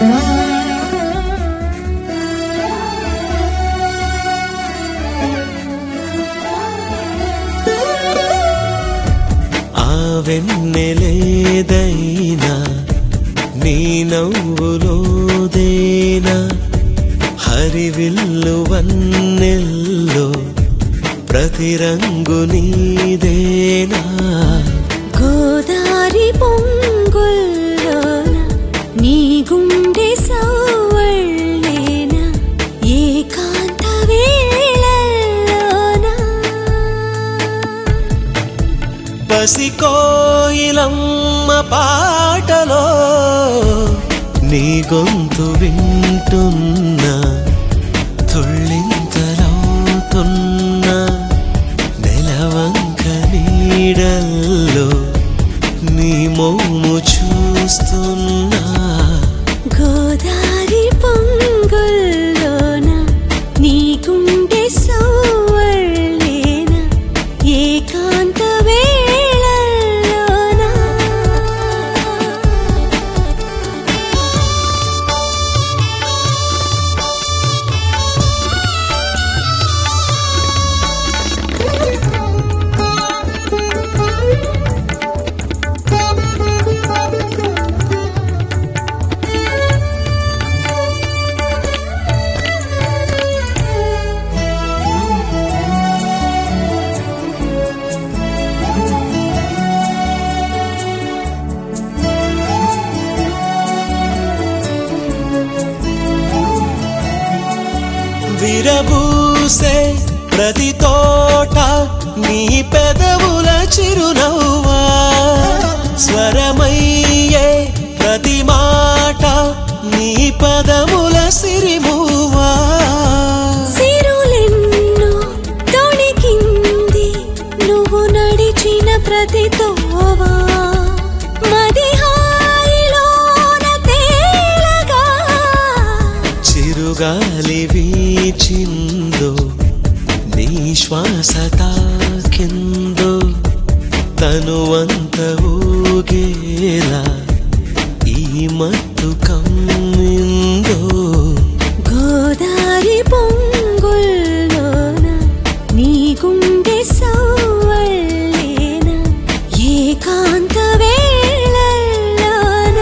ఆ వెన్నెలేదైనా నీ నవ్వులోదేనా హరివిల్లు వన్నెల్లో ప్రతి రంగు నీదేనా గోదారి పొంగుల్లోన నీ గుండె సౌవళ్ళేన ఏకాంత వేళల్లోన పసికోయిలమ్మ పాటలో నీ గొంతు వింటున్నా తుళ్ళింతలవుతున్నా నెలవంక నీడల్లో నీ మోము చూస్తున్నా గోదారి పొంగుల్లోన నీ గుండె సౌవళ్ళేన ఏకాంత వేళల్లోన విరబూసే ప్రతి తోట నీ పెదవుల చిరునవ్వా స్వరమయ్యే ప్రతి మాట నీ పదముల సిరిమువా సిరులెన్నో తొణికింది నువ్వు నడిచిన ప్రతి తోవా మది హాయిలోన తేలగా చిరుగాలి వీచిందో నీ శ్వాస తాకిందో తనువంత ఊగేలా ఈ మత్తు కమ్మిందో గోదారి పొంగుల్లోన నీ గుండె సౌవళ్ళేన ఏకాంత వేళల్లోన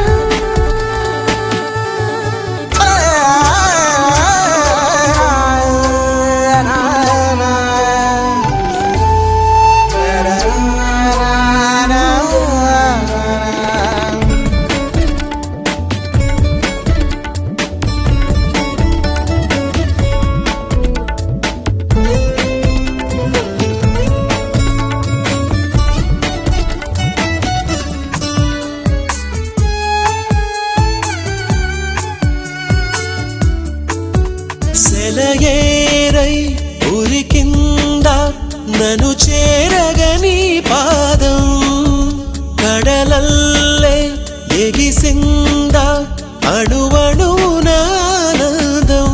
సెలయేరై ఉరికింద నన్ను చేరగని పాదం కడలల్లే ఎగిసింద అణువణునానందం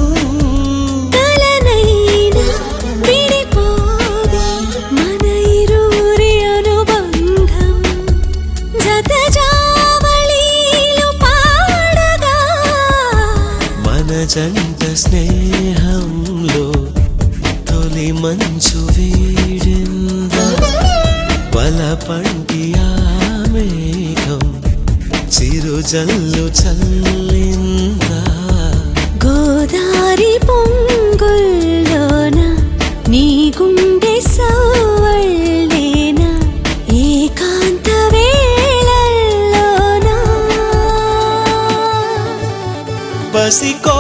తలనైనా విడిపోగా మన ఇరువురి అనుబంధం జత జావళీలు పాడగా మన జంట స్నేహంలో తొలి మంచు వీడిందా బల పంటి ఆ మేఘం చిరుజల్లు చల్లిందా గోదారి పొంగుల్లోన నీ గుండె సౌవళ్ళేన ఏకాంత వేళల్లోన పసికో